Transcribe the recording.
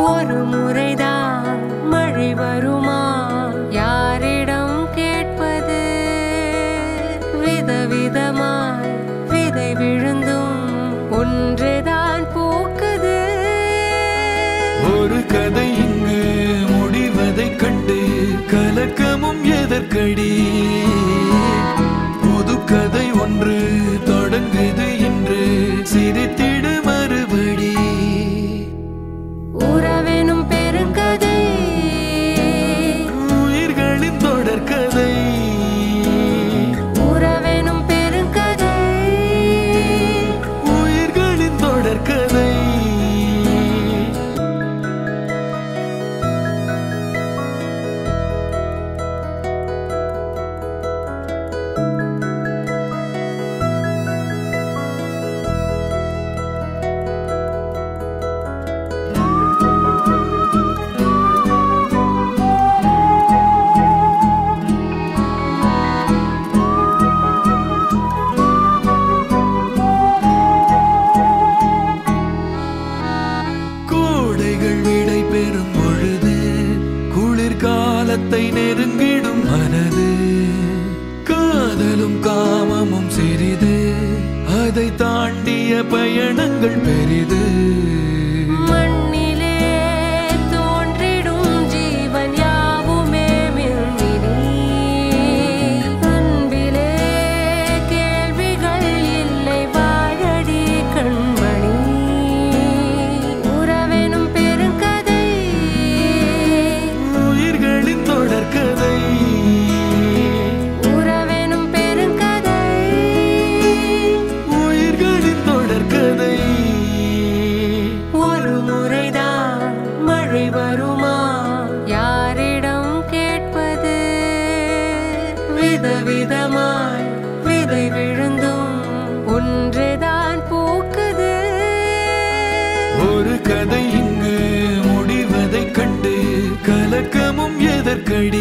ஒரு முறைதான் மழை வருமா யாரிடம் கேட்பது விதவிதமாய் விதை விழுந்தும் ஒன்றுதான் பூக்குது ஒரு கதை இங்கு முடிவதைக் கண்டு கலக்கமும் எதற்கடி புது கதை ஒன்று தொடங்குது என்று சிரித்திடு மறுபடி உறவெனும் பெருங்கதை உயிர்களின் தொடர்கதை உறவெனும் பெருங்கதை உயிர்களின் தொடர்கதை கோடைகள் விடை பெறும் பொழுது குளிர்காலத்தை நெருங்கிடும் மனது காதலும் காமமும் சிறிது அதை தாண்டிய பயணங்கள் பெரிது மண்ணிலே தோன்றிடும் ஜீவன் யாவுமே மின்மினி அன்பிலே கேள்விகள் இல்லை வாழடி கண்மணி உறவெனும் பெருங்கதை உயிர்களின் தொடர்கதை உறவெனும் பெருங்கதை உயிர்களின் தொடர்கதை ஒரு முறைதான் மழை வருமா யாரிடம் கேட்பது விதவிதமாய் விதை விழுந்தும் ஒன்றுதான் பூக்குது ஒரு கதை இங்கு முடிவதைக் கண்டு கலக்கமும் எதற்கடி